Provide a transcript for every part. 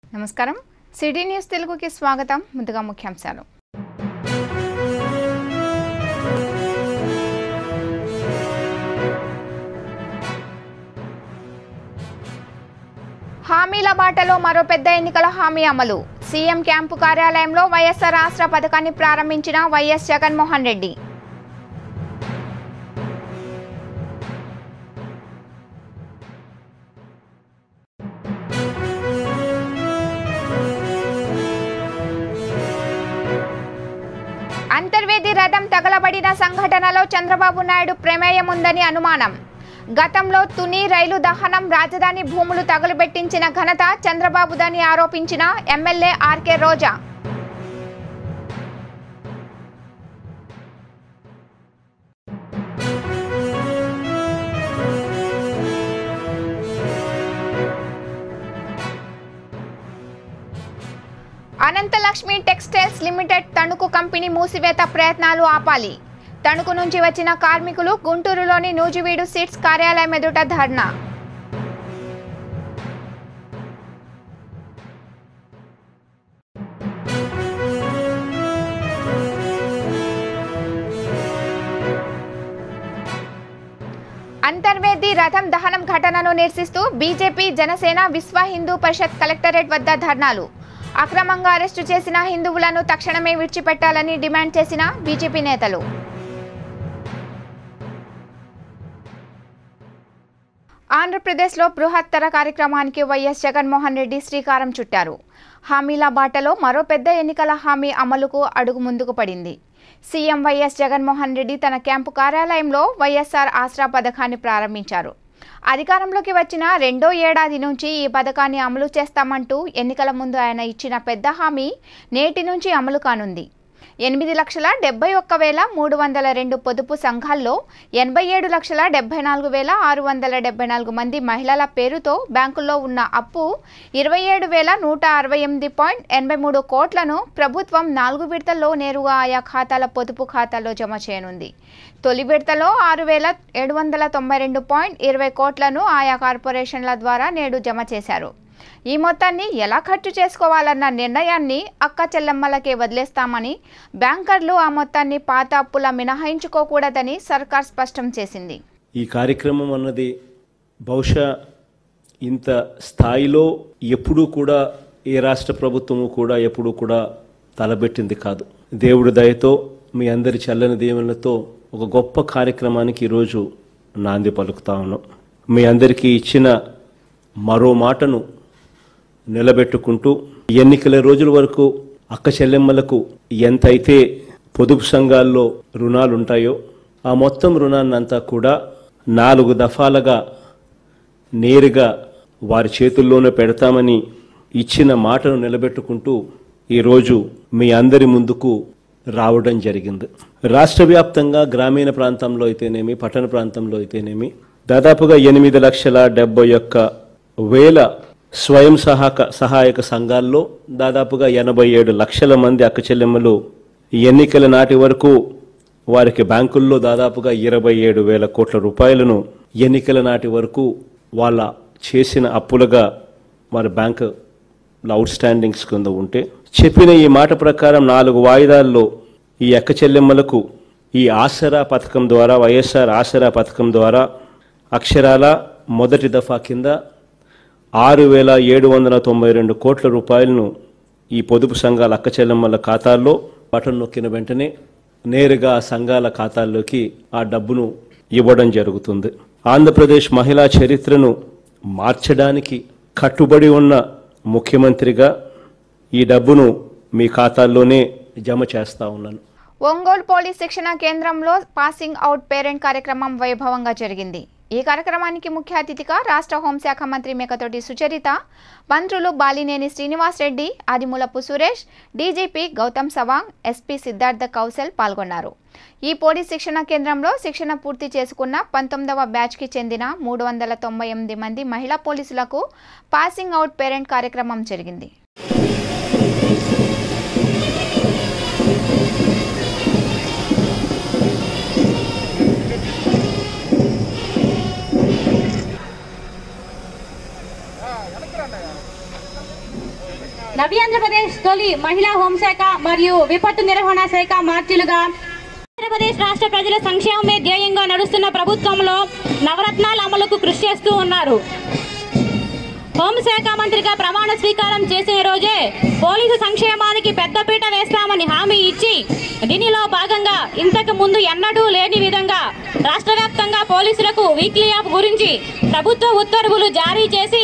నమస్కారం city news తెలుగుకి స్వాగతం ముందుగా ముఖ్యాంశాలు హామీల బాటలో మరో పెద్ద ఎన్నికల హామీ అమలు సీఎం క్యాంపు కార్యాలయంలో వైఎస్ఆర్ రాష్ట్ర పథకాన్ని ప్రారంభించిన వైఎస్ జగన్మోహన్ రెడ్డి అంతర్వేది రథం తగలబడిన సంఘటనలో చంద్రబాబు నాయుడు ప్రమేయం ఉందని అనుమానం గతంలో తుని రైలు దహనం రాజధాని భూములు తగులుబెట్టించిన ఘనత చంద్రబాబుదని ఆరోపించిన MLA RK Roja Ananthalakshmi textiles limited Tanuku company మూసివేత ప్రయత్నాలు ఆపాలి తణుకు నుంచి వచ్చిన కార్మికులు గుంటూరులోని నూజివీడు సీట్స్ కార్యాలయం ఎదుట ధర్నా అంతర్వేది రథం దహనం ఘటనను నిరసిస్తూ బీజేపీ జనసేన విశ్వ హిందూ పరిషత్ కలెక్టరేట్ వద్ద ధర్నాలు అక్రమంగా అరెస్టు చేసిన హిందువులను తక్షణమే విడిచిపెట్టాలని డిమాండ్ చేసిన బీజేపీ నేతలు ఆంధ్రప్రదేశ్లో బృహత్తర కార్యక్రమానికి వైఎస్ జగన్మోహన్ రెడ్డి శ్రీకారం చుట్టారు హామీల బాటలో మరో పెద్ద ఎన్నికల హామీ అమలుకు అడుగు ముందుకు పడింది సీఎం వైఎస్ జగన్మోహన్ రెడ్డి తన క్యాంపు కార్యాలయంలో వైఎస్ఆర్ ఆసరా పథకాన్ని ప్రారంభించారు అధికారంలోకి వచ్చిన రెండో ఏడాది నుంచి ఈ పథకాన్ని అమలు చేస్తామంటూ ఎన్నికల ముందు ఆయన ఇచ్చిన పెద్ద హామీ నేటి నుంచి అమలు కానుంది ఎనిమిది లక్షల డెబ్బై ఒక్క వేల మూడు వందల రెండు పొదుపు సంఘాల్లో ఎనభై ఏడు లక్షల డెబ్బై నాలుగు వేల ఆరు వందల డెబ్బై నాలుగు మంది మహిళల పేరుతో బ్యాంకుల్లో ఉన్న అప్పు ఇరవై ఏడు వేల నూట అరవై ఎనిమిది పాయింట్ ఎనభై మూడు కోట్లను ప్రభుత్వం నాలుగు విడతల్లో నేరుగా ఆయా ఖాతాల పొదుపు ఖాతాలో జమ చేయనుంది తొలి విడతలో ఆరు వేల ఏడు వందల తొంభై రెండు పాయింట్ ఇరవై కోట్లను ఆయా కార్పొరేషన్ల ద్వారా నేడు జమ చేశారు ఈ మొత్తాన్ని ఎలా ఖర్చు చేసుకోవాలన్న నిర్ణయాన్ని అక్క చెల్లెమ్మలకే వదిలేస్తామని బ్యాంకర్లు ఆ మొత్తాన్ని పాత అప్పుల మినహాయించుకోకూడదని సర్కార్ స్పష్టం చేసింది ఈ కార్యక్రమం అన్నది బహుశా ఇంత స్థాయిలో ఎప్పుడూ కూడా ఏ రాష్ట్ర ప్రభుత్వము కూడా ఎప్పుడూ కూడా తలబెట్టింది కాదు దేవుడి దయతో మీ అందరి చల్లని దీవెనలతో ఒక గొప్ప కార్యక్రమానికి ఈరోజు నాంది పలుకుతా ఉన్నాం మీ అందరికీ ఇచ్చిన మరో మాటను నిలబెట్టుకుంటూ ఎన్నికల రోజుల వరకు అక్క చెల్లెమ్మలకు ఎంతైతే పొదుపు సంఘాల్లో రుణాలు ఉంటాయో ఆ మొత్తం రుణాన్ని అంతా కూడా నాలుగు దఫాలుగా నేరుగా వారి చేతుల్లోనే పెడతామని ఇచ్చిన మాటను నిలబెట్టుకుంటూ ఈరోజు మీ అందరి ముందుకు రావడం జరిగింది రాష్ట్ర వ్యాప్తంగా గ్రామీణ ప్రాంతంలో అయితేనేమి పట్టణ ప్రాంతంలో అయితేనేమి దాదాపుగా ఎనిమిది లక్షల డెబ్బై ఒక్క వేల స్వయం సహాక సహాయక సంఘాల్లో దాదాపుగా ఎనభై ఏడు లక్షల మంది అక్క చెల్లెమ్మలు ఎన్నికల నాటి వరకు వారికి బ్యాంకుల్లో దాదాపుగా ఇరవై ఏడు వేల కోట్ల రూపాయలను ఎన్నికల నాటి వరకు వాళ్ళ చేసిన అప్పులుగా వారి బ్యాంకు అవుట్ స్టాండింగ్స్ కింద ఉంటే చెప్పిన ఈ మాట ప్రకారం నాలుగు వాయిదాల్లో ఈ అక్క చెల్లెమ్మలకు ఈ ఆసరా పథకం ద్వారా వైఎస్ఆర్ ఆసరా పథకం ద్వారా అక్షరాల మొదటి దఫా కింద ఆరు వేల ఏడు వందల తొంభై రెండు కోట్ల రూపాయలను ఈ పొదుపు సంఘాల అక్క చెల్లెమ్మల ఖాతాల్లో బటన్ నొక్కిన వెంటనే నేరుగా ఆ సంఘాల ఖాతాల్లోకి ఆ డబ్బును ఇవ్వడం జరుగుతుంది ఆంధ్రప్రదేశ్ మహిళా చరిత్రను మార్చడానికి కట్టుబడి ఉన్న ముఖ్యమంత్రిగా ఈ డబ్బును మీ ఖాతాల్లోనే జమ చేస్తా ఉన్నాను ఒంగోలు పోలీస్ శిక్షణ కేంద్రంలో పాసింగ్ అవుట్ పేరెంట్ కార్యక్రమం వైభవంగా జరిగింది ఈ కార్యక్రమానికి ముఖ్య అతిథిగా రాష్ట్ర హోంశాఖ మంత్రి మేకతోటి సుచరిత మంత్రులు బాలినేని శ్రీనివాస్ రెడ్డి ఆదిమూలపు సురేష్ డీజీపీ గౌతమ్ సవాంగ్ ఎస్పీ సిద్ధార్థ కౌశల్ పాల్గొన్నారు ఈ పోలీస్ శిక్షణ కేంద్రంలో శిక్షణ పూర్తి చేసుకున్న పంతొమ్మిదవ బ్యాచ్కి చెందిన మూడు వందల తొంభై ఎనిమిది మంది మహిళా పోలీసులకు పాసింగ్ అవుట్ పేరెంట్ కార్యక్రమం జరిగింది నవ్యాంధ్రప్రదేశ్ తొలి మహిళా హోంశాఖ మరియు విపత్తు నిర్వహణ శాఖ మార్చులుగా ఆంధ్రప్రదేశ్ రాష్ట్ర ప్రజల సంక్షేమమే ధ్యేయంగా నడుస్తున్న ప్రభుత్వంలో నవరత్నాల అమలుకు కృషి చేస్తూ ఉన్నారు హోంశాఖ మంత్రిగా ప్రమాణ స్వీకారం చేసిన రోజే పోలీసు సంక్షేమానికి పెద్దపీట వేస్తామని హామీ ఇచ్చి దీనిలో భాగంగా ఇంతకు ముందు ఎన్నడూ లేని విధంగా రాష్ట్ర వ్యాప్తంగా పోలీసులకు వీక్లీ యాప్ గురించి ప్రభుత్వ ఉత్తర్వులు జారీ చేసి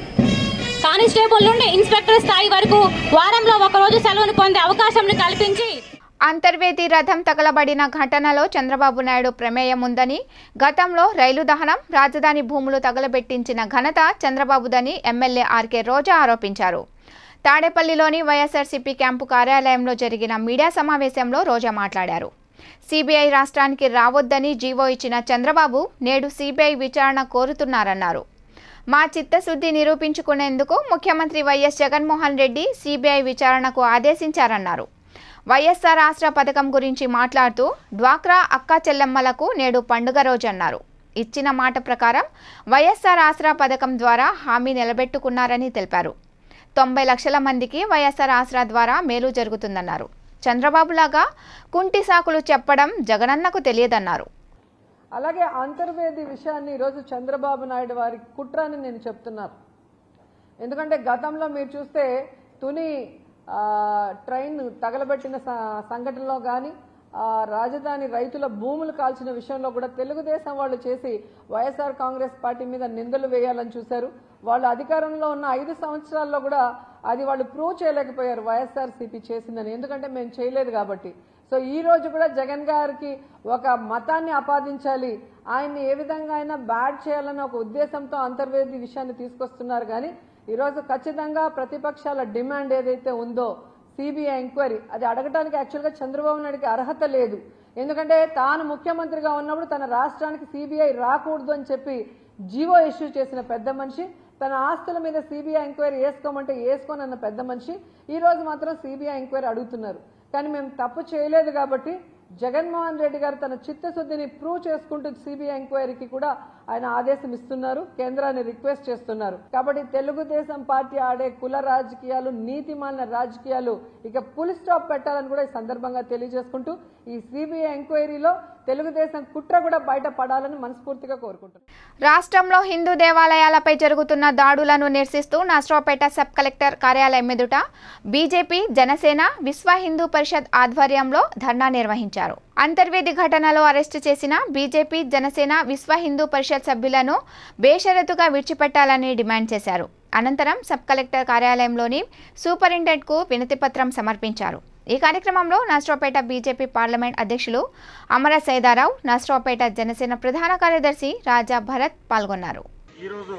కానిస్టేబుల్ నుండి ఇన్స్పెక్టర్ స్థాయి వరకు వారంలో ఒకరోజు సెలవును పొందే అవకాశం కల్పించి అంతర్వేది రథం తగలబడిన ఘటనలో చంద్రబాబు నాయుడు ప్రమేయం ఉందని గతంలో రైలు దహనం రాజధాని భూములు తగలబెట్టించిన ఘనత చంద్రబాబుదని ఎమ్మెల్యే ఆర్కే రోజా ఆరోపించారు తాడేపల్లిలోని వైఎస్ఆర్సీపీ క్యాంపు కార్యాలయంలో జరిగిన మీడియా సమావేశంలో రోజా మాట్లాడారు సిబిఐ రాష్ట్రానికి రావొద్దని జీవో ఇచ్చిన చంద్రబాబు నేడు సిబిఐ విచారణ కోరుతున్నారన్నారు మా చిత్తశుద్ధి నిరూపించుకునేందుకు ముఖ్యమంత్రి వైఎస్ జగన్మోహన్ రెడ్డి సిబిఐ విచారణకు ఆదేశించారన్నారు వైఎస్ఆర్ ఆసరా పథకం గురించి మాట్లాడుతూ డ్వాక్రా అక్కా చెల్లెమ్మలకు నేడు పండుగ రోజు అన్నారు ఇచ్చిన మాట ప్రకారం వైఎస్ఆర్ ఆసరా పథకం ద్వారా హామీ నిలబెట్టుకున్నారని తెలిపారు తొంభై లక్షల మందికి వైఎస్ఆర్ ఆసరా ద్వారా మేలు జరుగుతుందన్నారు చంద్రబాబులాగా కుంటి సాకులు చెప్పడం జగనన్నకు తెలియదన్నారు అలాగే అంతర్వేది విషయాన్ని ఈరోజు చంద్రబాబు నాయుడు వారి కుట్ర అని నేను చెప్తున్నాను ఎందుకంటే గతంలో మీరు చూస్తే తుని ఆ, ట్రైన్ తగలబెట్టిన స- సంఘటనలో కానీ రాజధాని రైతుల భూములు కాల్చిన విషయంలో కూడా తెలుగుదేశం వాళ్ళు చేసి వైఎస్ఆర్ కాంగ్రెస్ పార్టీ మీద నిందలు వేయాలని చూశారు వాళ్ళు అధికారంలో ఉన్న ఐదు సంవత్సరాల్లో కూడా అది వాళ్ళు ప్రూవ్ చేయలేకపోయారు వైఎస్ఆర్ సిపి చేసిందని ఎందుకంటే మేము చేయలేదు కాబట్టి సో ఈ రోజు కూడా జగన్ గారికి ఒక మతాన్ని ఆపాదించాలి ఆయన్ని ఏ విధంగా అయినా బ్యాడ్ చేయాలన్న ఒక ఉద్దేశంతో అంతర్వేది విషయాన్ని తీసుకొస్తున్నారు కానీ ఈరోజు ఖచ్చితంగా ప్రతిపక్షాల డిమాండ్ ఏదైతే ఉందో సిబిఐ ఎంక్వైరీ అది అడగడానికి యాక్చువల్గా చంద్రబాబు నాయుడుకి అర్హత లేదు ఎందుకంటే తాను ముఖ్యమంత్రిగా ఉన్నప్పుడు తన రాష్ట్రానికి సిబిఐ రాకూడదు అని చెప్పి జీవో ఇష్యూ చేసిన పెద్ద మనిషి తన ఆస్తుల మీద సిబిఐ ఎంక్వైరీ వేసుకోమంటే వేసుకోనన్న పెద్ద మనిషి ఈ రోజు మాత్రం సిబిఐ ఎంక్వైరీ అడుగుతున్నారు కానీ మేము తప్పు చేయలేదు కాబట్టి జగన్మోహన్ రెడ్డి గారు తన చిత్తశుద్ధిని ప్రూవ్ చేసుకుంటూ సిబిఐ ఎంక్వైరీకి కూడా ఆయన ఆదేశం ఇస్తున్నారు కేంద్రాన్ని రిక్వెస్ట్ చేస్తున్నారు కాబట్టి తెలుగుదేశం పార్టీ ఆడే కుల రాజకీయాలు నీతిమాలిన రాజకీయాలు ఇక పులి స్టాప్ పెట్టాలని కూడా ఈ సందర్భంగా తెలియజేసుకుంటూ ఈ సిబిఐ ఎంక్వైరీలో తెలుగుదేశం కుట్ర కూడా బయటపడాలని మనస్ఫూర్తిగా కోరుకుంటున్నాను రాష్ట్రంలో హిందూ దేవాలయాలపై జరుగుతున్న దాడులను నిరసిస్తూ నర్సరావుపేట సబ్ కలెక్టర్ కార్యాలయం ఎదుట బీజేపీ జనసేన విశ్వ హిందూ పరిషత్ ఆధ్వర్యంలో ధర్నా నిర్వహించారు అంతర్వేది ఘటనలో అరెస్టు చేసిన బీజేపీ జనసేన విశ్వ హిందూ పరిషత్ సభ్యులను బేషరతుగా విడిచిపెట్టాలని డిమాండ్ చేశారు అనంతరం సబ్ కలెక్టర్ కార్యాలయంలోని సూపరింటెండెంట్కు వినతిపత్రం సమర్పించారు ఈ కార్యక్రమంలో నర్సరావుపేట బీజేపీ పార్లమెంట్ అధ్యక్షులు అమర సైదారావు నర్సరావుపేట జనసేన ప్రధాన కార్యదర్శి రాజా భరత్ పాల్గొన్నారు ఈరోజు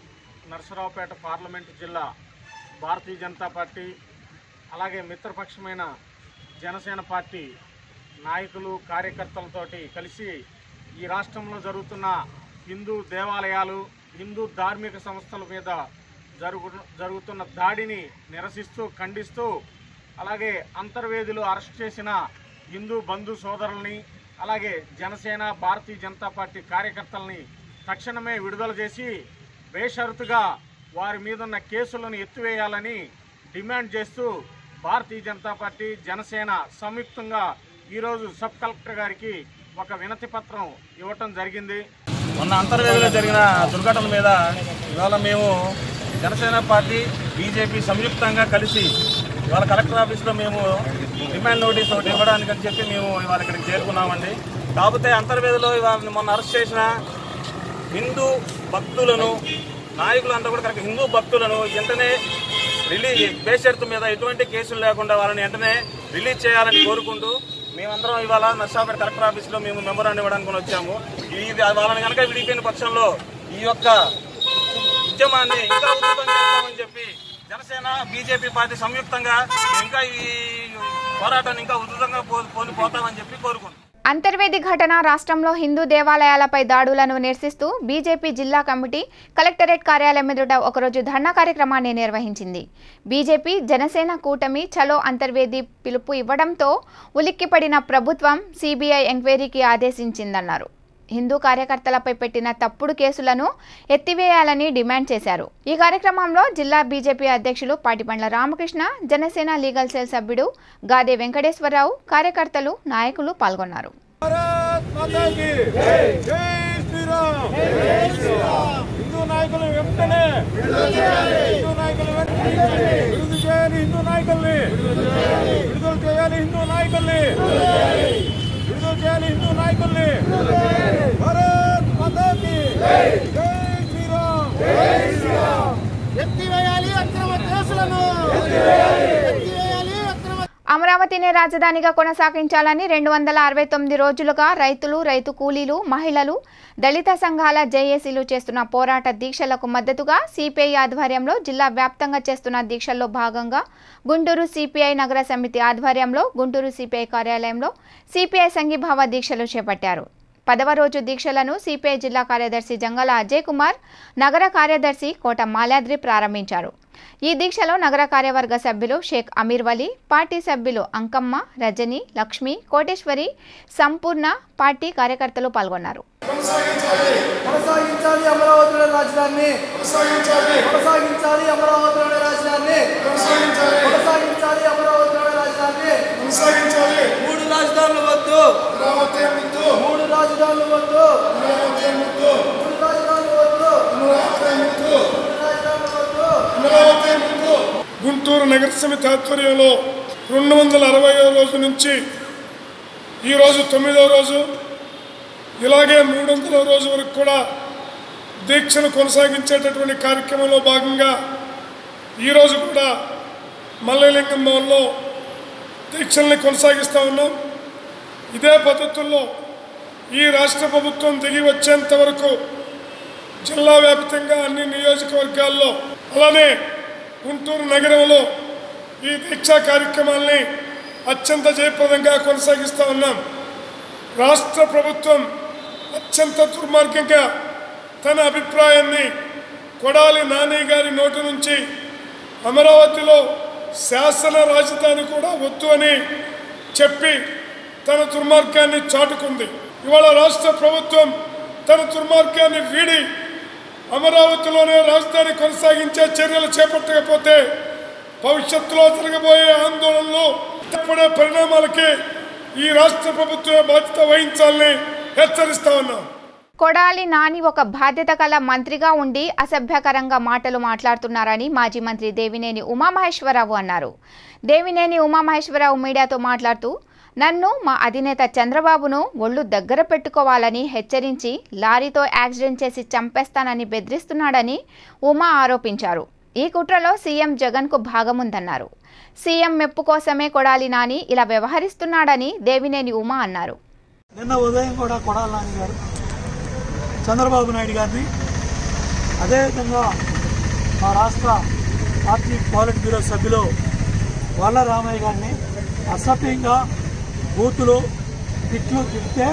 నరసరావుపేట పార్లమెంటు జిల్లా భారతీయ జనతా పార్టీ అలాగే మిత్రపక్షమైన జనసేన పార్టీ నాయకులు కార్యకర్తలతోటి కలిసి ఈ రాష్ట్రంలో జరుగుతున్న హిందూ దేవాలయాలు హిందూ ధార్మిక సంస్థల మీద జరుగు జరుగుతున్న దాడిని నిరసిస్తూ ఖండిస్తూ అలాగే అంతర్వేదిలో అరెస్ట్ చేసిన హిందూ బంధు సోదరుల్ని అలాగే జనసేన భారతీయ జనతా పార్టీ కార్యకర్తల్ని తక్షణమే విడుదల చేసి బేషరతుగా వారి మీద ఉన్న కేసులను ఎత్తివేయాలని డిమాండ్ చేస్తూ భారతీయ జనతా పార్టీ జనసేన సంయుక్తంగా ఈరోజు సబ్ కలెక్టర్ గారికి ఒక వినతి పత్రం ఇవ్వటం జరిగింది మొన్న అంతర్వేదిలో జరిగిన దుర్ఘటన మీద ఇవాళ మేము జనసేన పార్టీ బీజేపీ సంయుక్తంగా కలిసి ఇవాళ కలెక్టర్ ఆఫీస్లో మేము డిమాండ్ నోటీస్ ఒకటి ఇవ్వడానికి అని చెప్పి మేము ఇవాళ ఇక్కడికి చేరుకున్నామండి కాకపోతే అంతర్వేదిలో ఇవాళ మొన్న అరెస్ట్ చేసిన హిందూ భక్తులను నాయకులంతా కూడా కనుక హిందూ భక్తులను వెంటనే రిలీజ్ బేషరతు మీద ఎటువంటి కేసులు లేకుండా వాళ్ళని వెంటనే రిలీజ్ చేయాలని కోరుకుంటూ మేమందరం ఇవాళ నర్సాపేట కలెక్టర్ ఆఫీస్లో మేము మెమోరాన్ని ఇవ్వడానికి వచ్చాము ఇది వాళ్ళని కనుక విడిపోయిన పక్షంలో ఈ యొక్క ఉద్యమాన్ని ఇంకా ఉధృతం చేస్తామని చెప్పి జనసేన బీజేపీ పార్టీ సంయుక్తంగా ఇంకా ఈ పోరాటాన్ని ఇంకా ఉధృతంగా పో- పోని పోతామని చెప్పి కోరుకుంటున్నాం అంతర్వేది ఘటన రాష్ట్రంలో హిందూ దేవాలయాలపై దాడులను నిరసిస్తూ బీజేపీ జిల్లా కమిటీ కలెక్టరేట్ కార్యాలయం ఎదుట ఒకరోజు ధర్నా కార్యక్రమాన్ని నిర్వహించింది బీజేపీ జనసేన కూటమి చలో అంతర్వేది పిలుపు ఇవ్వడంతో ఉలిక్కిపడిన ప్రభుత్వం సిబిఐ ఎంక్వైరీకి ఆదేశించిందన్నారు హిందూ కార్యకర్తలపై పెట్టిన తప్పుడు కేసులను ఎత్తివేయాలని డిమాండ్ చేశారు ఈ కార్యక్రమంలో జిల్లా బీజేపీ అధ్యక్షులు పాటిపండ్ల రామకృష్ణ జనసేన లీగల్ సెల్ సభ్యుడు గాదే వెంకటేశ్వరరావు కార్యకర్తలు నాయకులు పాల్గొన్నారు భారత్ మాతా కీ జై జై శ్రీరామ్ జై శ్రీరామ్ హిందూ నాయకులు వెంటనే హిందూ నాయకులు వెంటనే విడుదల చేయాలి హిందూ నాయకుల్ని విడుదల చేయాలి హిందూ నాయకుల్ని విడుదల చేయాలి హిందూ నాయకుల్ని భారత్ మాతా కీ జై జై శ్రీరామ్ జై శ్రీరామ్ ఎత్తివేయాలి అక్రమ కేసులను ఎత్తివేయాలి అక్రమ అమరావతిని రాజధానిగా కొనసాగించాలని రెండు వందల అరవై తొమ్మిది రోజులుగా రైతులు రైతు కూలీలు మహిళలు దళిత సంఘాల జేఏసీలు చేస్తున్న పోరాట దీక్షలకు మద్దతుగా సిపిఐ ఆధ్వర్యంలో జిల్లా వ్యాప్తంగా చేస్తున్న దీక్షల్లో భాగంగా గుంటూరు సిపిఐ నగర సమితి ఆధ్వర్యంలో గుంటూరు సిపిఐ కార్యాలయంలో సిపిఐ సంఘీభావ దీక్షలు చేపట్టారు పదవ రోజు దీక్షలను సిపిఐ జిల్లా కార్యదర్శి జంగల అజయ్ కుమార్ నగర కార్యదర్శి కోట మాలాద్రి ప్రారంభించారు ఈ దీక్షలో నగర కార్యవర్గ సభ్యులు షేక్ అమీర్ వలీ పార్టీ సభ్యులు అంకమ్మ రజని లక్ష్మి కోటేశ్వరి సంపూర్ణ పార్టీ కార్యకర్తలు పాల్గొన్నారు కొనసాగించాలి అమరావతిలోని రాజధానిని కొనసాగించాలి కొనసాగించాలి అమరావతిలోని రాజధానిని కొనసాగించాలి కొనసాగించాలి అమరావతిలోని రాజధానిని కొనసాగించాలి మూడు రాజధానులు వద్దు అమరావతి వద్దు మూడు రాజధానులు వద్దు అమరావతి వద్దు మూడు రాజధానులు వద్దు అమరావతి వద్దు మూడు రాజధానులు వద్దు అమరావతి ముందు గుంటూరు నగర సమితి ఆధ్వర్యంలో రెండు వందల అరవై రోజు నుంచి ఈరోజు తొమ్మిదవ రోజు ఇలాగే మూడు వందల రోజు వరకు కూడా దీక్షను కొనసాగించేటటువంటి కార్యక్రమంలో భాగంగా ఈరోజు కూడా మల్లలింగం భవన్లో దీక్షల్ని కొనసాగిస్తూ ఉన్నాం ఇదే పద్ధతుల్లో ఈ రాష్ట్ర ప్రభుత్వం దిగి వచ్చేంత వరకు జిల్లా వ్యాప్తంగా అన్ని నియోజకవర్గాల్లో అలానే గుంటూరు నగరంలో ఈ దీక్షా కార్యక్రమాల్ని అత్యంత జయప్రదంగా కొనసాగిస్తూ ఉన్నాం రాష్ట్ర ప్రభుత్వం అత్యంత దుర్మార్గంగా తన అభిప్రాయాన్ని కొడాలి నాని గారి నోటి నుంచి అమరావతిలో శాసన రాజధాని కూడా వద్దు అని చెప్పి తన దుర్మార్గాన్ని చాటుకుంది ఇవాళ రాష్ట్ర ప్రభుత్వం తన దుర్మార్గాన్ని వీడి అమరావతిలోనే రాజధాని కొనసాగించే చర్యలు చేపట్టకపోతే భవిష్యత్తులో జరగబోయే ఆందోళనలు తప్పడే పరిణామాలకి ఈ రాష్ట్ర ప్రభుత్వమే బాధ్యత వహించాలని హెచ్చరిస్తా ఉన్నాం కొడాలి నాని ఒక బాధ్యత గల మంత్రిగా ఉండి అసభ్యకరంగా మాటలు మాట్లాడుతున్నారని మాజీ మంత్రి దేవినేని ఉమామహేశ్వరరావు అన్నారు దేవినేని ఉమామహేశ్వరరావు మీడియాతో మాట్లాడుతూ నన్ను మా అధినేత చంద్రబాబును ఒళ్ళు దగ్గర పెట్టుకోవాలని హెచ్చరించి లారీతో యాక్సిడెంట్ చేసి చంపేస్తానని బెదిరిస్తున్నాడని ఉమా ఆరోపించారు ఈ కుట్రలో సీఎం జగన్కు భాగముందన్నారు సీఎం మెప్పు కోసమే కొడాలి నాని ఇలా వ్యవహరిస్తున్నాడని దేవినేని ఉమా అన్నారు నిన్న ఉదయం కూడా కొడాలి నాని గారు చంద్రబాబు నాయుడు గారిని అదేవిధంగా మా రాష్ట్ర పార్టీ పాలిట్ బ్యూరో సభ్యులు వల్ల రామయ్య గారిని అసభ్యంగా బూతులు తిట్లు తిడితే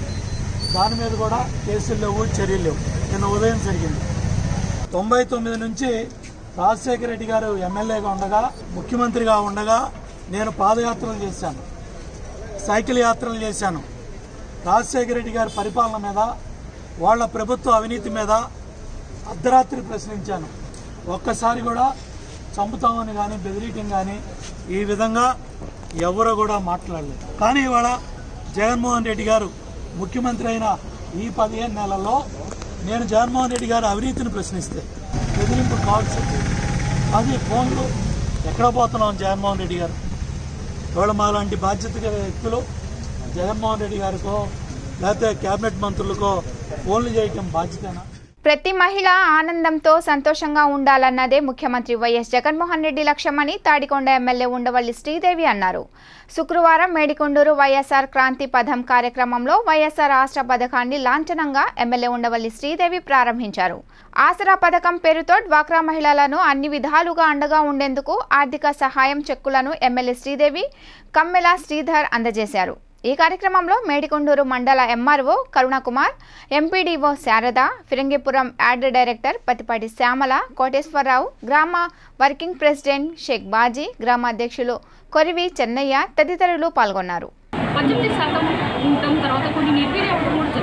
దాని మీద కూడా కేసులు లేవు చర్యలు లేవు నిన్న ఉదయం జరిగింది తొంభై తొమ్మిది నుంచి రాజశేఖర రెడ్డి గారు ఎమ్మెల్యేగా ఉండగా ముఖ్యమంత్రిగా ఉండగా నేను పాదయాత్రలు చేశాను సైకిల్ యాత్రలు చేశాను రాజశేఖర రెడ్డి గారి పరిపాలన మీద వాళ్ళ ప్రభుత్వ అవినీతి మీద అర్ధరాత్రి ప్రశ్నించాను ఒక్కసారి కూడా చంపుతామని కానీ బెదిరియటం కానీ ఈ విధంగా ఎవరు కూడా మాట్లాడలేదు కానీ ఇవాళ జగన్మోహన్ రెడ్డి గారు ముఖ్యమంత్రి అయిన ఈ పదిహేను నెలల్లో నేను జగన్మోహన్ రెడ్డి గారు అవినీతిని ప్రశ్నిస్తే బెదిరింపు కాల్స్ అది ఫోన్లు ఎక్కడ పోతున్నాం జగన్మోహన్ రెడ్డి గారు ఇవాళ మాలాంటి బాధ్యత గల వ్యక్తులు జగన్మోహన్ రెడ్డి గారికో లేకపోతే కేబినెట్ మంత్రులకో ఫోన్లు చేయటం బాధ్యతేనా ప్రతి మహిళ ఆనందంతో సంతోషంగా ఉండాలన్నదే ముఖ్యమంత్రి వైఎస్ జగన్మోహన్ రెడ్డి లక్ష్యమని తాడికొండ ఎమ్మెల్యే ఉండవల్లి శ్రీదేవి అన్నారు శుక్రవారం మేడికొండూరు వైఎస్ఆర్ క్రాంతి పథం కార్యక్రమంలో వైఎస్ఆర్ ఆసరా పథకాన్ని లాంఛనంగా ఎమ్మెల్యే ఉండవల్లి శ్రీదేవి ప్రారంభించారు ఆసరా పథకం పేరుతో డ్వాక్రా మహిళలను అన్ని విధాలుగా అండగా ఉండేందుకు ఆర్థిక సహాయం చెక్కులను ఎమ్మెల్యే శ్రీదేవి కమ్మెల శ్రీధర్ అందజేశారు ఈ కార్యక్రమంలో మేడికొండూరు మండల MRO Karunakumar MPDO Sharada Phirangipuram ad director Patipati Shyamala Koteswararao గ్రామ వర్కింగ్ ప్రెసిడెంట్ షేక్ బాజీ గ్రామ అధ్యక్షులు కొరివి చెన్నయ్య తదితరులు పాల్గొన్నారు పద్దెనిమిది శాతం ఉండటం తర్వాత కొన్ని నిర్వీర్యం అవ్వడం కూడా జరిగింది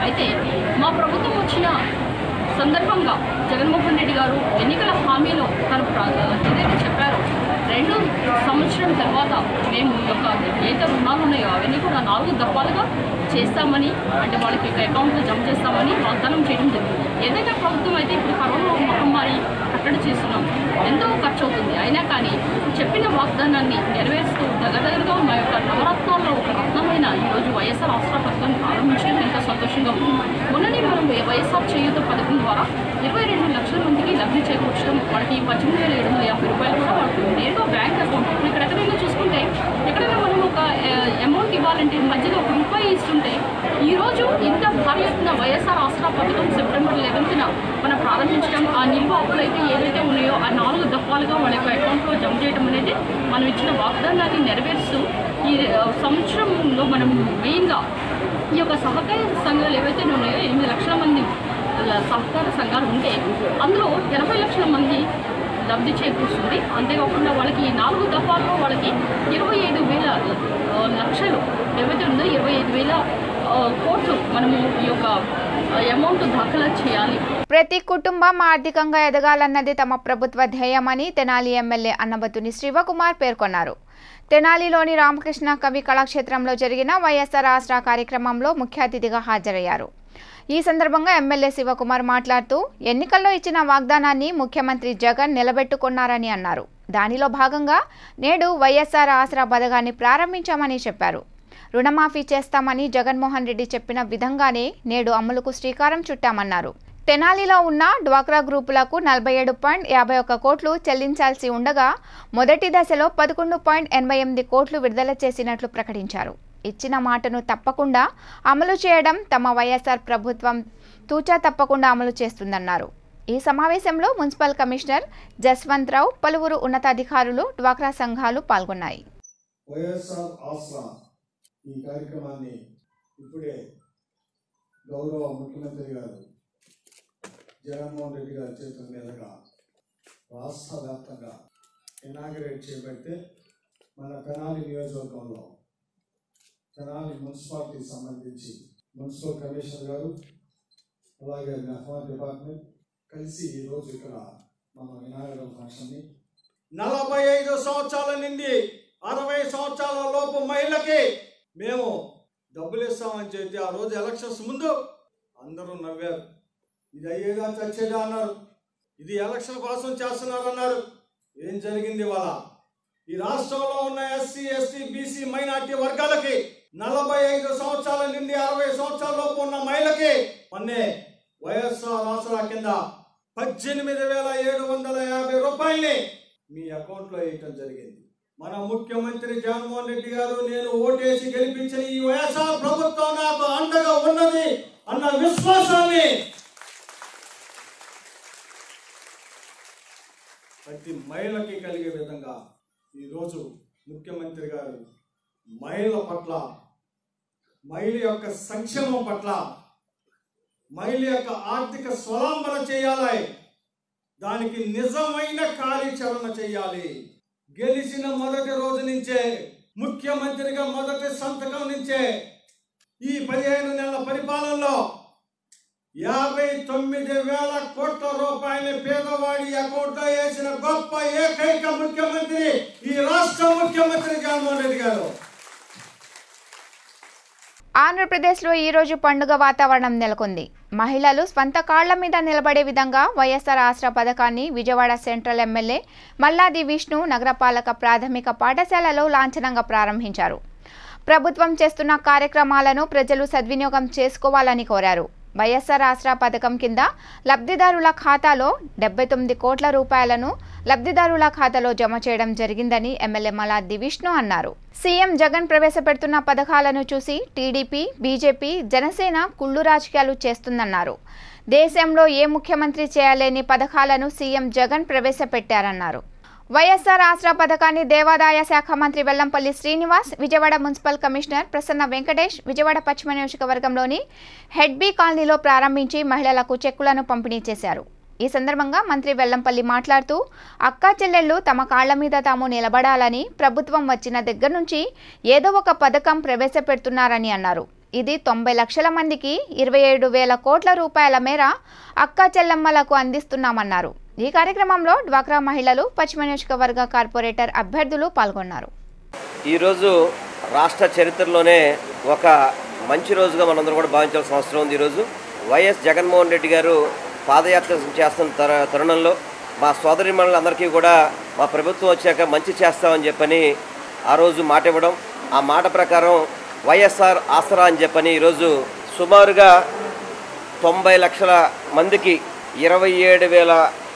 అయితే మా ప్రభుత్వం వచ్చిన సందర్భంగా జగన్మోహన్ రెడ్డి గారు ఎన్నికల హామీలో తను ప్ర- ఏదైతే చెప్పారో రెండు సంవత్సరం తర్వాత మేము ఈ యొక్క ఏదైతే రుణాలు ఉన్నాయో అవన్నీ కూడా నాలుగు దఫాలుగా చేస్తామని అంటే వాళ్ళకి ఒక అకౌంట్లో జమ చేస్తామని వాగ్దానం చేయడం జరిగింది ఏదైతే ప్రభుత్వం అయితే ఇప్పుడు కరోనా మహమ్మారి కట్టడి చేస్తున్నాం ఎంతో ఖర్చు అవుతుంది అయినా కానీ చెప్పిన వాగ్దానాన్ని నెరవేరుస్తూ దగ్గరగా మా యొక్క నవరత్నాల్లో ఒక రత్నమైన ఈరోజు వైఎస్ఆర్ రాష్ట్ర పథకం ప్రారంభించడం ఎంతో సంతోషంగా ఉంది మొన్ననే మనం వైఎస్ఆర్ చేయూత పథకం ద్వారా ఇరవై రెండు లక్షల మందికి లబ్ధి చేకూర్చడం వాళ్ళకి పద్దెనిమిది వేల ఏడు వందల యాభై రూపాయలు కూడా వాళ్ళకి నేరుగా బ్యాంక్ అకౌంట్ ఇప్పుడు ఇక్కడ ఎక్కడైనా చూసుకుంటే ఎక్కడైనా మనం ఒక అమౌంట్ ఇవ్వాలంటే మధ్యలో ఒక రూపాయి ఇస్తుంటే ఈరోజు ఇంత భారీ ఎత్తున వైఎస్ఆర్ రాష్ట్ర పథకం సెప్టెంబర్ లెవెన్త్న మనం ప్రారంభించడం ఆ నిల్వ అప్పులు అయితే ఏవైతే ఉన్నాయో ఆ నాలుగు దఫాలుగా వాళ్ళ యొక్క అకౌంట్లో జమ చేయడం అనేది మనం ఇచ్చిన వాగ్దానాన్ని నెరవేరుస్తూ ఈ ఆ, సంవత్సరంలో మనం మెయిన్గా ఈ యొక్క సహకార సంఘాలు ఏవైతే ఉన్నాయో ఎనిమిది లక్షల మంది ల- సహకార సంఘాలు ఉంటే అందులో ఎనభై లక్షల మంది లబ్ధి చేకూరుస్తుంది అంతేకాకుండా వాళ్ళకి ఈ నాలుగు దఫాల్లో వాళ్ళకి ఇరవై ఐదు వేల ఆ, లక్షలు ఏవైతే ఉందో ఇరవై ఐదు వేల ఆ, కోట్లు మనము ఈ యొక్క అమౌంట్ దాఖలా చేయాలి ప్రతి కుటుంబం ఆర్థికంగా ఎదగాలన్నది తమ ప్రభుత్వ ధ్యేయమని తెనాలి ఎమ్మెల్యే అన్నబతుని శివకుమార్ పేర్కొన్నారు తెనాలిలోని రామకృష్ణ కవి కళాక్షేత్రంలో జరిగిన వైఎస్ఆర్ రాష్ట్ర కార్యక్రమంలో ముఖ్య అతిథిగా హాజరయ్యారు ఈ సందర్భంగా ఎమ్మెల్యే శివకుమార్ మాట్లాడుతూ ఎన్నికల్లో ఇచ్చిన వాగ్దానాన్ని ముఖ్యమంత్రి జగన్ నిలబెట్టుకున్నారని అన్నారు దానిలో భాగంగా నేడు వైఎస్ఆర్ ఆసరా పథకాన్ని ప్రారంభించామని చెప్పారు రుణమాఫీ చేస్తామని జగన్మోహన్ రెడ్డి చెప్పిన విధంగానే నేడు అమలుకు శ్రీకారం చుట్టామన్నారు తెనాలిలో ఉన్న డ్వాక్రా గ్రూపులకు నలభై ఏడు పాయింట్ యాభై ఒక్క కోట్లు చెల్లించాల్సి ఉండగా మొదటి దశలో పదకొండు పాయింట్ ఎనభై ఎనిమిది కోట్లు విడుదల చేసినట్లు ప్రకటించారు ఇచ్చిన మాటను తప్పకుండా అమలు చేయడం తమ వైఎస్ఆర్ ప్రభుత్వం తూచా తప్పకుండా అమలు చేస్తుందన్నారు ఈ సమావేశంలో మున్సిపల్ కమిషనర్ జస్వంత్ రావు పలువురు ఉన్నతాధికారులు డ్వాక్రా సంఘాలు పాల్గొన్నాయి వైఎస్ఆర్ ఆసరా ఈ కార్యక్రమాన్ని ఇప్పుడే గౌరవ ముఖ్యమంత్రి గారు జగన్మోహన్ రెడ్డి గారి చేతుల మీదుగా రాష్ట్ర వ్యాప్తంగా ఇనాగరేట్ చేయబడితే మన తెనాలి నియోజకవర్గంలో తెనాలి మున్సిపాలిటీకి సంబంధించి మున్సిపల్ కమిషనర్ గారు అలాగే నెఫ్మా డిపార్ట్మెంట్ కలిసి ఈరోజు ఇక్కడ మనం ఇనాగరల్ ఫంక్షన్ని నలభై ఐదు సంవత్సరాల నుండి అరవై సంవత్సరాల లోపు మహిళకి మేము డబ్బులు ఇస్తామని చెప్పి ఆ రోజు ఎలక్షన్స్ ముందు అందరూ నవ్వారు ఇది అయ్యేదా చచ్చేదా అన్నారు ఇది ఎలక్షన్ కోసం చేస్తున్నారు అన్నారు ఏం జరిగింది ఇవాళ ఈ రాష్ట్రంలో ఉన్న ఎస్సీ ఎస్టీ బీసీ మైనార్టీ వర్గాలకి నలభై ఐదు సంవత్సరాల నుండి అరవై సంవత్సరాల లోపు ఉన్న మహిళకి మొన్నే వైఎస్ఆర్ ఆసరా కింద పద్దెనిమిది వేల ఏడు వందల యాభై రూపాయల్ని మీ అకౌంట్లో వేయటం జరిగింది మన ముఖ్యమంత్రి జగన్మోహన్ రెడ్డి గారు నేను ఓటేసి గెలిపించిన ఈ వైఎస్ఆర్ ప్రభుత్వం నాకు అండగా ఉన్నది అన్న విశ్వాసాన్ని ప్రతి మహిళకి కలిగే విధంగా ఈరోజు ముఖ్యమంత్రి గారు మహిళల పట్ల మహిళ యొక్క సంక్షేమం పట్ల మహిళ యొక్క ఆర్థిక స్వలంబన చేయాలి దానికి నిజమైన కార్యాచరణ చేయాలి గెలిచిన మొదటి రోజు నుంచే ముఖ్యమంత్రిగా మొదటి సంతకం నుంచే ఈ పదిహేను నెలల పరిపాలనలో యాభై తొమ్మిది వేల కోట్ల రూపాయల పేదవాడి అకౌంట్లో వేసిన గొప్ప ఏకైక ముఖ్యమంత్రి ఈ రాష్ట్ర ముఖ్యమంత్రి జగన్మోహన్ రెడ్డి గారు ఆంధ్రప్రదేశ్లో ఈరోజు పండుగ వాతావరణం నెలకొంది మహిళలు స్వంత కాళ్ల మీద నిలబడే విధంగా వైఎస్ఆర్ ఆసరా పథకాన్ని విజయవాడ సెంట్రల్ ఎమ్మెల్యే మల్లాది విష్ణు నగరపాలక ప్రాథమిక పాఠశాలలో లాంఛనంగా ప్రారంభించారు ప్రభుత్వం చేస్తున్న కార్యక్రమాలను ప్రజలు సద్వినియోగం చేసుకోవాలని కోరారు వైఎస్ఆర్ ఆసరా పథకం కింద లబ్ధిదారుల ఖాతాలో డెబ్బై తొమ్మిది కోట్ల రూపాయలను లబ్ధిదారుల ఖాతాలో జమ చేయడం జరిగిందని ఎమ్మెల్యే మలాద్ది విష్ణు అన్నారు సీఎం జగన్ ప్రవేశపెడుతున్న పథకాలను చూసి టీడీపీ బీజేపీ జనసేన కుళ్ళు రాజకీయాలు చేస్తుందన్నారు దేశంలో ఏ ముఖ్యమంత్రి చేయలేని పథకాలను సీఎం జగన్ ప్రవేశపెట్టారన్నారు వైఎస్ఆర్ ఆసరా పథకాన్ని దేవాదాయ శాఖ మంత్రి వెల్లంపల్లి శ్రీనివాస్ విజయవాడ మున్సిపల్ కమిషనర్ ప్రసన్న వెంకటేష్ విజయవాడ పశ్చిమ నియోజకవర్గంలోని హెడ్బీ కాలనీలో ప్రారంభించి మహిళలకు చెక్కులను పంపిణీ చేశారు ఈ సందర్భంగా మంత్రి వెల్లంపల్లి మాట్లాడుతూ అక్కా చెల్లెళ్ళు తమ కాళ్ల మీద తాము నిలబడాలని ప్రభుత్వం వచ్చిన దగ్గర నుంచి ఏదో ఒక పథకం ప్రవేశపెడుతున్నారని అన్నారు ఇది తొంభై లక్షల మందికి ఇరవై ఏడు వేల కోట్ల రూపాయల మేర అక్క చెల్లమ్మలకు అందిస్తున్నామన్నారు ఈ కార్యక్రమంలో డ్వాక్రా మహిళలు పశ్చిమ నియోజకవర్గ కార్పొరేటర్ అభ్యర్థులు పాల్గొన్నారు ఈరోజు రాష్ట్ర చరిత్రలోనే ఒక మంచి రోజుగా మనందరం కూడా భావించాల్సిన అవసరం ఉంది ఈరోజు వైఎస్ జగన్మోహన్ రెడ్డి గారు పాదయాత్ర చేస్తున్న తర తరుణంలో మా సోదరి అందరికీ కూడా మా ప్రభుత్వం వచ్చాక మంచి చేస్తామని చెప్పని ఆ రోజు మాట ఇవ్వడం ఆ మాట ప్రకారం వైఎస్ఆర్ ఆసరా అని చెప్పని ఈరోజు సుమారుగా తొంభై లక్షల మందికి ఇరవై ఏడు వేల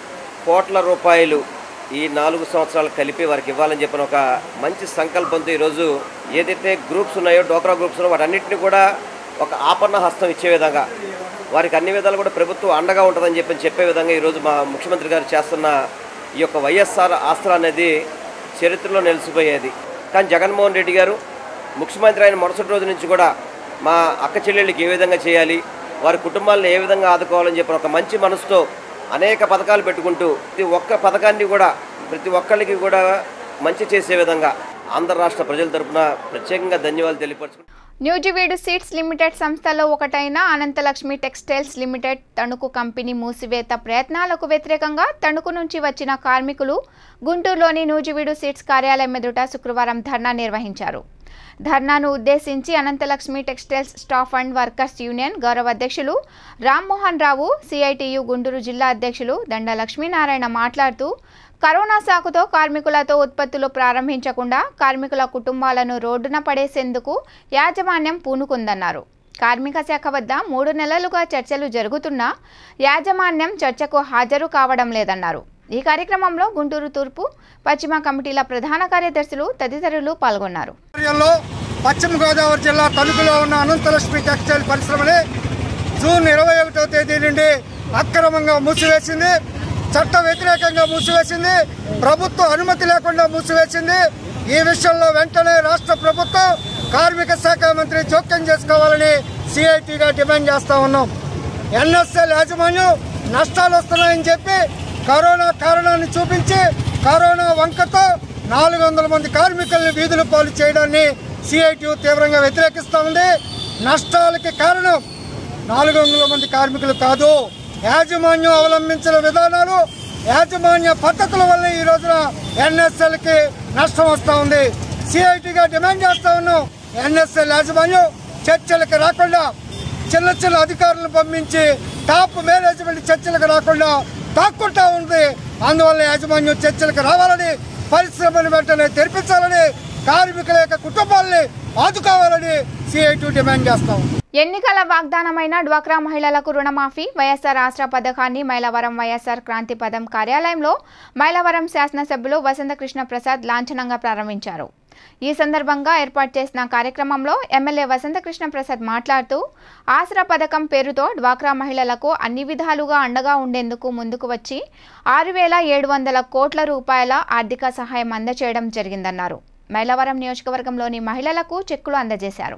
కోట్ల రూపాయలు ఈ నాలుగు సంవత్సరాలు కలిపి వారికి ఇవ్వాలని చెప్పిన ఒక మంచి సంకల్పంతో ఈరోజు ఏదైతే గ్రూప్స్ ఉన్నాయో డోక్రా గ్రూప్స్ ఉన్నాయో వాటన్నిటిని కూడా ఒక ఆపన్న హస్తం ఇచ్చే విధంగా వారికి అన్ని విధాలు కూడా ప్రభుత్వం అండగా ఉంటుందని చెప్పి చెప్పే విధంగా ఈరోజు మా ముఖ్యమంత్రి గారు చేస్తున్న ఈ యొక్క వైఎస్ఆర్ ఆసరా అనేది చరిత్రలో నిలిచిపోయేది కానీ జగన్మోహన్ రెడ్డి గారు ముఖ్యమంత్రి అయిన మరుసటి రోజు నుంచి కూడా మా అక్క చెల్లెళ్ళకి ఏ విధంగా చేయాలి వారి కుటుంబాలను ఏ విధంగా ఆదుకోవాలని చెప్పిన ఒక మంచి మనసుతో అనేక పథకాలు పెట్టుకుంటూ ప్రతి ఒక్క పథకాన్ని కూడా ప్రతి ఒక్కరికి కూడా మంచి చేసే విధంగా ఆంధ్ర రాష్ట్ర ప్రజల తరపున ప్రత్యేకంగా ధన్యవాదాలు తెలియపరచుకుంటున్నాను న్యూజివీడు సీడ్స్ లిమిటెడ్ సంస్థలో ఒకటైన Ananthalakshmi textiles limited Tanuku company మూసివేత ప్రయత్నాలకు వ్యతిరేకంగా తణుకు నుంచి వచ్చిన కార్మికులు గుంటూరులోని న్యూజివీడు సీడ్స్ కార్యాలయం ఎదుట శుక్రవారం ధర్నా నిర్వహించారు ధర్నాను ఉద్దేశించి Ananthalakshmi textiles staff and workers union గౌరవ అధ్యక్షులు రామ్మోహన్ రావు సిఐటియు గుంటూరు జిల్లా అధ్యక్షులు దండ లక్ష్మీనారాయణ మాట్లాడుతూ కరోనా సాకుతో కార్మికులతో ఉత్పత్తులు ప్రారంభించకుండా కార్మికుల కుటుంబాలను రోడ్డున పడేసేందుకు యాజమాన్యం పూనుకుందన్నారు కార్మిక శాఖ వద్ద మూడు నెలలుగా చర్చలు జరుగుతున్నా యాజమాన్యం చర్చకు హాజరు కావడం లేదన్నారు ఈ కార్యక్రమంలో గుంటూరు తూర్పు పశ్చిమ కమిటీల ప్రధాన కార్యదర్శులు తదితరులు పాల్గొన్నారు ఆధ్వర్యంలో పశ్చిమ గోదావరి జిల్లా తణుకులో ఉన్న అనంతలక్ష్మి టెక్స్టైల్ పరిశ్రమని జూన్ ఇరవై ఒకటో తేదీ నుండి అక్రమంగా మూసివేసింది చట్ట వ్యతిరేకంగా మూసివేసింది ప్రభుత్వ అనుమతి లేకుండా మూసివేసింది ఈ విషయంలో వెంటనే రాష్ట్ర ప్రభుత్వం కార్మిక శాఖ మంత్రి జోక్యం చేసుకోవాలని సిఐటిగా డిమాండ్ చేస్తా ఉన్నాం ఎన్ఎస్ఎల్ యాజమాన్యం నష్టాలు వస్తున్నాయని చెప్పి కరోనా కారణాన్ని చూపించి కరోనా వంకతో నాలుగు వందల మంది కార్మికుల్ని వీధుల పాలు చేయడాన్ని సిఐటి తీవ్రంగా వ్యతిరేకిస్తూ ఉంది నష్టాలకి కారణం నాలుగు వందల మంది కార్మికులు కాదు యాజమాన్యం అవలంబించిన విధానాలు యాజమాన్య పద్ధతుల వల్ల ఈ రోజున ఎన్ఎస్ఎల్కి నష్టం వస్తూ ఉంది సిఐటిగా డిమాండ్ చేస్తా ఉన్నాం ఎన్ఎస్ఎల్ యాజమాన్యం చర్చలకు రాకుండా చిన్న చిన్న అధికారులను పంపించి టాప్ మేనేజ్మెంట్ చర్చలకు రాకుండా తాక్కుంటా ఉంది అందువల్ల యాజమాన్యం చర్చలకు రావాలని పరిశ్రమను వెంటనే తెరిపించాలని కార్మికుల యొక్క కుటుంబాలని ఆదుకోవాలని సిఐటి డిమాండ్ చేస్తాం ఎన్నికల వాగ్దానమైన డ్వాక్రా మహిళలకు రుణమాఫీ వైఎస్ఆర్ ఆసరా పథకాన్ని మైలవరం వైఎస్ఆర్ క్రాంతి పదం కార్యాలయంలో మైలవరం శాసనసభ్యులు వసంతకృష్ణ ప్రసాద్ లాంఛనంగా ప్రారంభించారు ఈ సందర్భంగా ఏర్పాటు చేసిన కార్యక్రమంలో ఎమ్మెల్యే వసంతకృష్ణ ప్రసాద్ మాట్లాడుతూ ఆసరా పథకం పేరుతో డ్వాక్రా మహిళలకు అన్ని విధాలుగా అండగా ఉండేందుకు ముందుకు వచ్చి ఆరు వేల ఏడు వందల కోట్ల రూపాయల ఆర్థిక సహాయం అందజేయడం జరిగిందన్నారు మైలవరం నియోజకవర్గంలోని మహిళలకు చెక్కులు అందజేశారు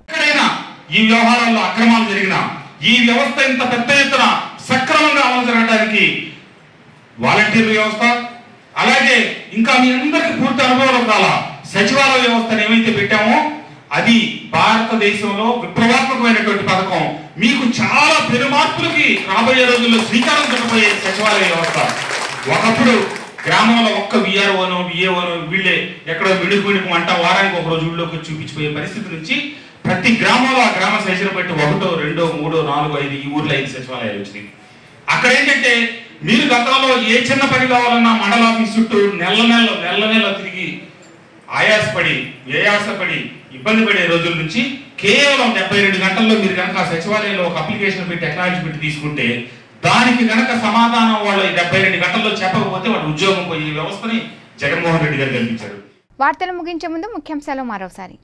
ఈ వ్యవహారాల్లో అక్రమాలు జరిగిన ఈ వ్యవస్థ ఇంత పెద్ద ఎత్తున సక్రమంగా అమలు జరగడానికి వాలంటీర్ వ్యవస్థ అలాగే ఇంకా మీ అందరికి పూర్తి అనుభవం కాల సచివాలయ వ్యవస్థను ఏమైతే పెట్టామో అది భారతదేశంలో విప్లవాత్మకమైనటువంటి పథకం మీకు చాలా పెనుమార్పులకి రాబోయే రోజుల్లో శ్రీకారం చుట్టబోయే సచివాలయ వ్యవస్థ ఒకప్పుడు గ్రామంలో ఒక్క విఆర్ఓనో విఏఓనో వీళ్ళే ఎక్కడో మిడుకు మిడుకు అంట వారానికి ఒక రోజు ఊళ్ళోకి వచ్చి చూపించిపోయే పరిస్థితి నుంచి ప్రతి గ్రామంలో ఆ గ్రామ సైజును బట్టి ఒకటో రెండో మూడో నాలుగో ఐదు ఈ ఊర్లో ఐదు సచివాలయాలు వచ్చినాయి అక్కడ ఏంటంటే మీరు గతంలో ఏ చిన్న పని కావాలన్నా మండల ఆఫీస్ చుట్టూ నెల నెల నెల నెల తిరిగి ఆయాసపడి వ్యయాసపడి ఇబ్బంది పడే రోజుల నుంచి కేవలం డెబ్బై రెండు గంటల్లో మీరు కనుక ఆ సచివాలయంలో ఒక అప్లికేషన్ పెట్టి టెక్నాలజీ పెట్టి తీసుకుంటే దానికి కనుక సమాధానం వాళ్ళు ఈ డెబ్బై రెండు గంటల్లో చెప్పకపోతే వాడు ఉద్యోగం పోయే వ్యవస్థని జగన్మోహన్ రెడ్డి గారు కల్పించారు వార్తలు ముగించే ముందు ముఖ్యాంశాలు మరోసారి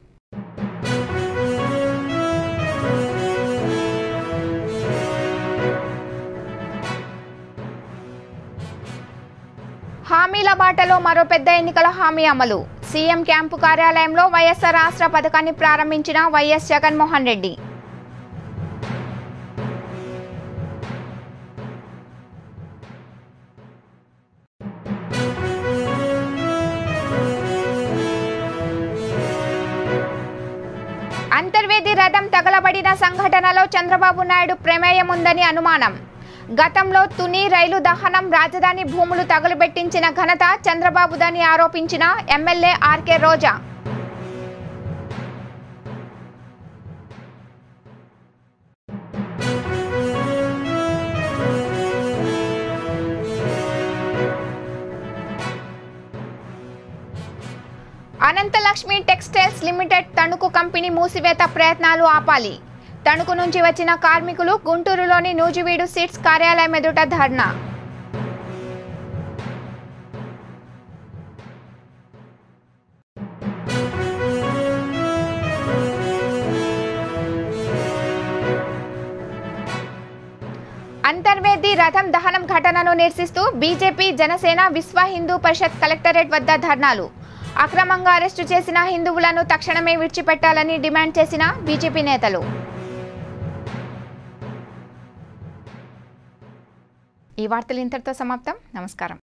హామీల బాటలో మరో పెద్ద ఎన్నికల హామీ అమలు సీఎం క్యాంపు కార్యాలయంలో వైఎస్ఆర్ రాష్ట్ర పథకాన్ని ప్రారంభించిన వైఎస్ జగన్మోహన్ రెడ్డి అంతర్వేది రథం తగలబడిన సంఘటనలో చంద్రబాబు నాయుడు ప్రమేయం ఉందని అనుమానం గతంలో తుని రైలు దహనం రాజధాని భూములు తగులబెట్టించిన ఘనత చంద్రబాబుదని ఆరోపించిన MLA RK Roja Ananthalakshmi textiles limited Tanuku company మూసివేత ప్రయత్నాలు ఆపాలి తణుకు నుంచి వచ్చిన కార్మికులు గుంటూరులోని నూజివీడు సీట్స్ కార్యాలయం ఎదుట ధర్నా అంతర్వేది రథం దహనం ఘటనను నిరసిస్తూ బీజేపీ జనసేన విశ్వ హిందూ పరిషత్ కలెక్టరేట్ వద్ద ధర్నాలు అక్రమంగా అరెస్టు చేసిన హిందువులను తక్షణమే విడిచిపెట్టాలని డిమాండ్ చేసిన బీజేపీ నేతలు ఈ వార్తలు ఇంతటితో సమాప్తం నమస్కారం